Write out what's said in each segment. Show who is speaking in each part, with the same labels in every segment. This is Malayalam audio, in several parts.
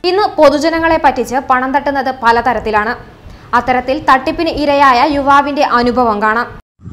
Speaker 1: ഇന്ന് പൊതുജനങ്ങളെ പറ്റിച്ച് പണം തട്ടുന്നത് പലതരത്തിലാണ് അത്തരത്തിൽ തട്ടിപ്പിന് ഇരയായ യുവാവിന്റെ അനുഭവം കാണാം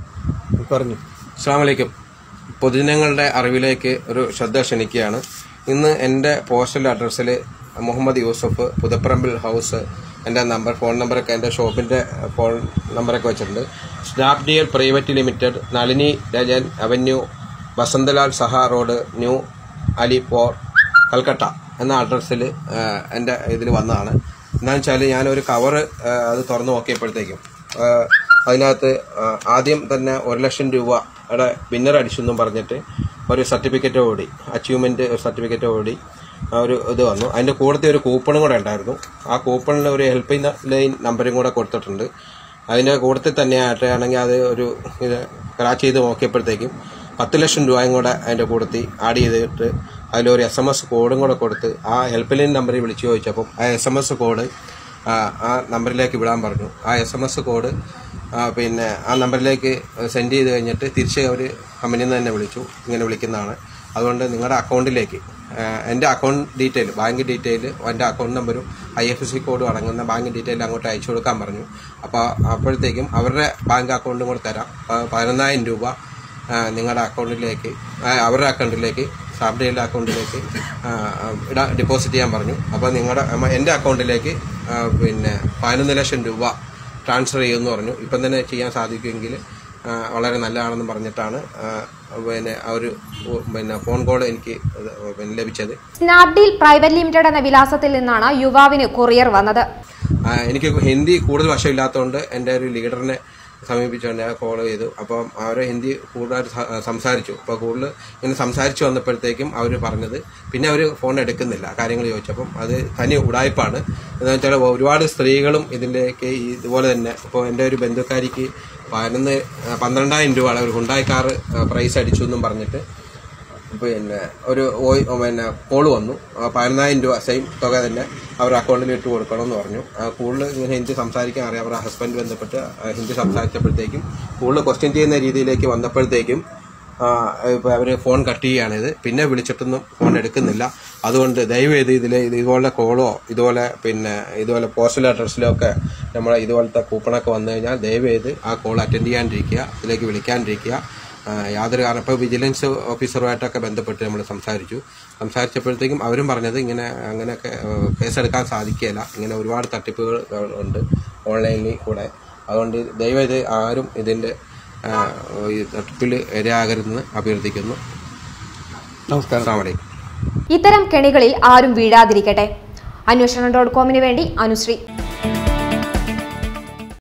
Speaker 2: പറഞ്ഞു അസ്സാം വലൈക്കും പൊതുജനങ്ങളുടെ അറിവിലേക്ക് ഒരു ശ്രദ്ധ ക്ഷണിക്കുകയാണ് ഇന്ന് എൻ്റെ പോസ്റ്റൽ അഡ്രസ്സിൽ മുഹമ്മദ് യൂസഫ് പുതപ്പറമ്പിൽ ഹൗസ് എൻ്റെ നമ്പർ ഫോൺ നമ്പറൊക്കെ എൻ്റെ ഷോപ്പിൻ്റെ ഫോൺ നമ്പറൊക്കെ വെച്ചിട്ടുണ്ട് Snapdeal private limited Nalini Rajan avenue Vasantlal Saha road new അലിപോർ Calcutta എന്ന അഡ്രസ്സിൽ എൻ്റെ ഇതിൽ വന്നതാണ് എന്താണെന്ന് വെച്ചാൽ ഞാനൊരു കവറ് അത് തുറന്നു നോക്കിയപ്പോഴത്തേക്കും ആ, അതിനകത്ത് ആ, ആദ്യം തന്നെ ഒരു ലക്ഷം രൂപയുടെ വിന്നർ അടിച്ചു എന്നും പറഞ്ഞിട്ട് ഒരു സർട്ടിഫിക്കറ്റ് ഓടി അച്ചീവ്മെന്റ് ഒരു സർട്ടിഫിക്കറ്റ് ഓടി ആ, ഒരു ഇത് വന്നു അതിന്റെ കൂടത്തെ ഒരു കൂപ്പണും കൂടെ ഉണ്ടായിരുന്നു ആ കൂപ്പണിൽ ഒരു ഹെൽപ്പിംഗ് ലൈൻ നമ്പറും കൂടെ കൊടുത്തിട്ടുണ്ട് അതിന്റെ കൂടത്തിൽ തന്നെയായിട്ട് ആണെങ്കിൽ അത് ഒരു ഇത് ക്രാച്ച് ചെയ്ത് നോക്കിയപ്പോഴത്തേക്കും പത്ത് ലക്ഷം രൂപയും കൂടെ അതിന്റെ കൂടത്തിൽ ആഡ് ചെയ്തിട്ട് അതിലൊരു എസ് എം എസ് കോഡും കൂടെ കൊടുത്ത് ആ ഹെൽപ്പ് ലൈൻ നമ്പറിൽ വിളിച്ചു ചോദിച്ചപ്പം ആ എസ് എം എസ് കോഡ് ആ ആ നമ്പറിലേക്ക് വിടാൻ പറഞ്ഞു ആ എസ് എം എസ് കോഡ് ആ, പിന്നെ ആ നമ്പറിലേക്ക് സെൻഡ് ചെയ്ത് കഴിഞ്ഞിട്ട് തിരിച്ച് അവർ കമ്പനിയിൽ നിന്ന് തന്നെ വിളിച്ചു ഇങ്ങനെ വിളിക്കുന്നതാണ് അതുകൊണ്ട് നിങ്ങളുടെ അക്കൗണ്ടിലേക്ക് ആ, എൻ്റെ അക്കൗണ്ട് ഡീറ്റെയിൽ ബാങ്ക് ഡീറ്റെയിൽ എൻ്റെ അക്കൗണ്ട് നമ്പറും ഐ എഫ് സി കോഡും അടങ്ങുന്ന ബാങ്ക് ഡീറ്റെയിൽ അങ്ങോട്ട് അയച്ചു കൊടുക്കാൻ പറഞ്ഞു അപ്പോൾ അപ്പോഴത്തേക്കും അവരുടെ ബാങ്ക് അക്കൗണ്ടും കൂടെ തരാം പ- പതിനൊന്നായിരം രൂപ ആ, നിങ്ങളുടെ അക്കൗണ്ടിലേക്ക് ആ, അവരുടെ അക്കൗണ്ടിലേക്ക് സാബ്ഡിയുടെ അക്കൗണ്ടിലേക്ക് ആ, ആ, ഇടാ ഡെപ്പോസിറ്റ് ചെയ്യാൻ പറഞ്ഞു അപ്പോൾ നിങ്ങളുടെ അമ്മ- എൻ്റെ അക്കൗണ്ടിലേക്ക് ആ, പിന്നെ പതിനൊന്ന് ലക്ഷം രൂപ ട്രാൻസ്ഫർ ചെയ്യുമെന്ന് പറഞ്ഞു ഇപ്പം തന്നെ ചെയ്യാൻ സാധിക്കുമെങ്കിൽ ആ, വളരെ നല്ലതാണെന്ന് പറഞ്ഞിട്ടാണ് ആ, പിന്നെ ആ ഒരു ഉ- പിന്നെ ഫോൺ കോൾ എനിക്ക് ഇത് പിന്നെ ലഭിച്ചത്
Speaker 1: സ്നാപ്ഡീൽ പ്രൈവറ്റ് ലിമിറ്റഡ് എന്ന വിലാസത്തിൽ നിന്നാണ് യുവാവിന് കൊറിയർ വന്നത്
Speaker 2: ആ, എനിക്ക് ഹിന്ദി കൂടുതൽ വശമില്ലാത്തതുകൊണ്ട് എൻ്റെ ഒരു ലീഡറിനെ സമീപിച്ചുകൊണ്ട് കോൾ ചെയ്തു അപ്പം അവർ ഹിന്ദി കൂടുതൽ സ- സംസാരിച്ചു അപ്പോൾ കൂടുതൽ ഇങ്ങനെ സംസാരിച്ചു വന്നപ്പോഴത്തേക്കും അവർ പറഞ്ഞത് പിന്നെ അവർ ഫോൺ എടുക്കുന്നില്ല കാര്യങ്ങൾ ചോദിച്ചപ്പം അത് തനി ഉടായ്പാണ് എന്ന് വെച്ചാൽ ഒരുപാട് സ്ത്രീകളും ഇതിലേക്ക് ഈ ഇതുപോലെ തന്നെ ഇപ്പോൾ എൻ്റെ ഒരു ബന്ധുക്കാരിക്ക് പതിനൊന്ന് പന്ത്രണ്ടായിരം രൂപയുടെ ഒരു ഹുണ്ടായി കാറ് പ്രൈസ് അടിച്ചു എന്നും പറഞ്ഞിട്ട് പിന്നെ ഒരു വോയി- പിന്നെ കോള് വന്നു ആ പതിനൊന്നായിരം രൂപ സെയിം തുക തന്നെ അവർ അക്കൗണ്ടിൽ ഇട്ട് കൊടുക്കണം എന്ന് പറഞ്ഞു ആ കൂടുതൽ ഇങ്ങനെ ഹിന്ദി സംസാരിക്കാൻ അറിയാം അവരുടെ ഹസ്ബൻഡ് ബന്ധപ്പെട്ട് ആ ഹിന്ദി സംസാരിച്ചപ്പോഴത്തേക്കും കൂടുതൽ ക്വസ്റ്റ്യൻ ചെയ്യുന്ന രീതിയിലേക്ക് വന്നപ്പോഴത്തേക്കും ഇപ്പോൾ അവർ ഫോൺ കട്ട് ചെയ്യുകയാണിത് പിന്നെ വിളിച്ചിട്ടൊന്നും ഫോൺ എടുക്കുന്നില്ല അതുകൊണ്ട് ദയവേത് ഇതിൽ ഇതുപോലെ കോളോ ഇതുപോലെ പിന്നെ ഇതുപോലെ പോസ്റ്റൽ അഡ്രസ്സിലോ ഒക്കെ നമ്മളെ ഇതുപോലത്തെ കൂപ്പണൊക്കെ വന്നു കഴിഞ്ഞാൽ ദയവേത് ആ കോൾ അറ്റൻഡ് ചെയ്യാണ്ടിരിക്കുക ഇതിലേക്ക് വിളിക്കാണ്ടിരിക്കുക ആ, യാതൊരു കാരണം ഇപ്പോൾ വിജിലൻസ് ഓഫീസറുമായിട്ടൊക്കെ ബന്ധപ്പെട്ട് നമ്മൾ സംസാരിച്ചു സംസാരിച്ചപ്പോഴത്തേക്കും അവരും പറഞ്ഞത് ഇങ്ങനെ അങ്ങനെയൊക്കെ ആ, കേസെടുക്കാൻ സാധിക്കുകയില്ല ഇങ്ങനെ ഒരുപാട് തട്ടിപ്പുകൾ ഉണ്ട് ഓൺലൈനിൽ കൂടെ അതുകൊണ്ട് ദയവ് ഇത് ആരും ഇതിൻ്റെ ആ, ഈ തട്ടിപ്പിൽ ഇരയാകരുതെന്ന് അഭ്യർത്ഥിക്കുന്നു നമസ്കാരം അസ്സാം വലൈക്കും
Speaker 1: ഇത്തരം കെണികളിൽ ആരും വീഴാതിരിക്കട്ടെ അന്വേഷണം ഡോട്ട് കോമിന് വേണ്ടി അനുശ്രീ